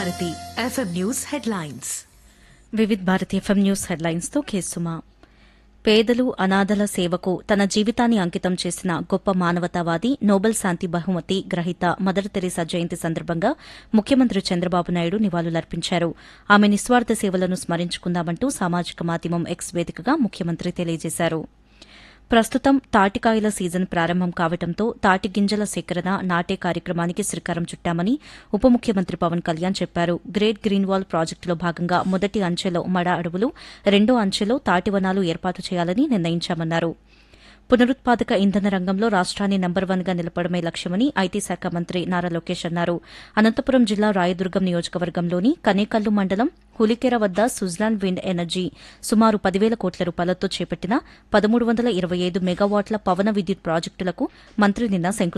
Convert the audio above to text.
Bharati FM news headlines Vividh Bharati FM news headlines తో కేసుమా పేదలు అనాథల సేవకు తన జీవితాన్ని అంకితం చేసిన గొప్ప మానవతావాది నోబెల్ శాంతి బహుమతి గ్రహీత మదర్ తెరీసా జయంతి సందర్భంగా ముఖ్యమంత్రి చంద్రబాబు నాయుడు నివాళులర్పించారు ఆమె నిస్వార్థ సేవలను స్మరించుకుందామంటూ సామాజిక మాధ్యమం ఎక్స్ వేదికగా ముఖ్యమంత్రి తెలియజేశారు ప్రస్తుతం తాటికాయల సీజన్ ప్రారంభం కావడంతో తాటి గింజల సేకరణ నాటే కార్యక్రమానికి శ్రీకారం చుట్టామని ఉప ముఖ్యమంత్రి పవన్ కళ్యాణ్ చెప్పారు గ్రేట్ గ్రీన్ వాల్ ప్రాజెక్టులో భాగంగా మొదటి అంచెలో మడ అడవులు రెండో అంచెలో తాటి వనాలు ఏర్పాటు చేయాలని నిర్ణయించామన్నారు పునరుత్పాదక ఇంధన రంగంలో రాష్ట్రాన్ని నంబర్ వన్ గా నిలపడమే లక్ష్యమని ఐటీ శాఖ మంత్రి నారా లోకేష్ అన్నారు అనంతపురం జిల్లా రాయదుర్గం నియోజకవర్గంలోని కనేకల్లు మండలం హులికెర వద్ద సుజ్లాన్ విండ్ ఎనర్జీ సుమారు పదివేల కోట్ల రూపాయలతో చేపట్టిన పదమూడు వందల ఇరవై ఐదు మెగావాట్ల పవన విద్యుత్ ప్రాజెక్టులకు మంత్రి నిన్న శంకుస్థాపన